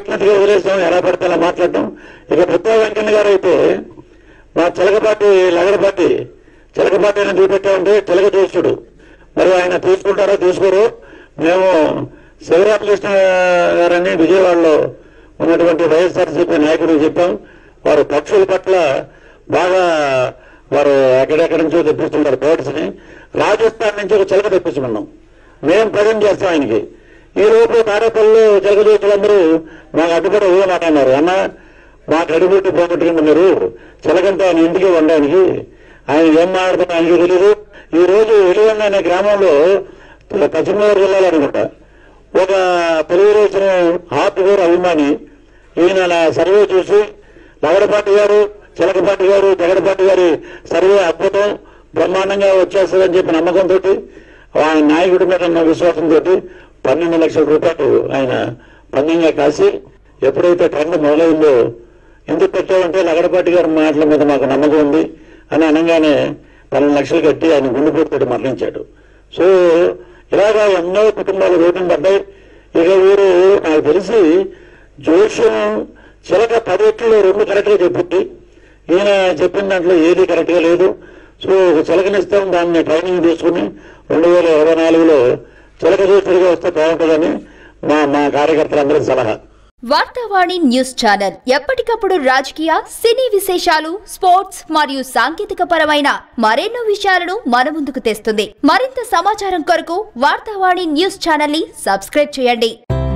వచ్చినట్టుగా వదిలేస్తాం ఎలా పడితే అలా మాట్లాడటం ఇక బుద్ధ వెంకన్న గారు అయితే మా చిలకపాటి లగడపాటి చిలకపాటి అని చూపెట్టామంటే చిలక చూస్తుడు మరి ఆయన తీసుకుంటారో తీసుకోరు మేము శివరామకృష్ణ గారని విజయవాడలో ఉన్నటువంటి వైఎస్ఆర్సీపీ నాయకుడు చెప్పాం వారు పక్షుల పట్ల బాగా వారు ఎక్కడెక్కడి నుంచో తెప్పిస్తుంటారు బర్డ్స్ ని రాజస్థాన్ నుంచి ఒక చిలక తెప్పించమన్నాం మేము ప్రజెంట్ చేస్తాం ఆయనకి ఈ లోపు తాడేపల్లిలో చిలక చూస్తులందరూ మాకు అడ్డుపడి ఊహమాట అన్నారు అన్న మా కడిపెట్టి పోగొట్టుకుంటే మీరు చిలకంటే ఆయన ఇంటికి వండడానికి ఆయన ఏం మాట్లాడుతున్నా ఆయనకి తెలియదు ఈ రోజు వెలుగొండ అనే గ్రామంలో పశ్చిమ గోదావరి జిల్లాలో అనుకుంటా ఒక తెలుగుదేశం హార్డ్వేర్ అభిమాని ఈయన నా సర్వే చూసి లగడపాటి గారు చిలకపాటి గారు జగడపాటి గారి సర్వే అద్భుతం బ్రహ్మాండంగా వచ్చేస్తుందని చెప్పి నమ్మకంతో ఆయన నాయకుడి మీద ఉన్న విశ్వాసంతో పన్నెండు లక్షల రూపాయలు ఆయన పందంగా కాసి ఎప్పుడైతే ట్రెండ్ మొదలైందో ఎందుకు పెట్టామంటే లగడపాటి గారి మాటల మీద మాకు నమ్మకం ఉంది అని అనగానే పన్నెండు లక్షలు కట్టి ఆయన గుండెపోటుతో మరణించాడు సో ఇలాగా ఎన్నో కుటుంబాలు రోడ్డు పడ్డాయి ఇక వీరు నాకు తెలిసి జోష్యం చిలక పదిట్లో రెండు కరెక్ట్గా చెప్పుద్ది ఈయన చెప్పిన దాంట్లో ఏది కరెక్ట్గా లేదు సో ఒక చిలకనిస్తాం దాన్ని ట్రైనింగ్ తీసుకుని రెండు వేల ఇరవై నాలుగులో చిలక చూస్తుడిగా వస్తే బాగుంటుందని మా మా కార్యకర్తలందరి సలహా వార్తావాణి న్యూస్ ఛానల్ ఎప్పటికప్పుడు రాజకీయ సినీ విశేషాలు స్పోర్ట్స్ మరియు సాంకేతిక పరమైన మరెన్నో విషయాలను మన ముందుకు తెస్తుంది మరింత సమాచారం కొరకు వార్తావాణి న్యూస్ ఛానల్ ని సబ్స్క్రైబ్ చేయండి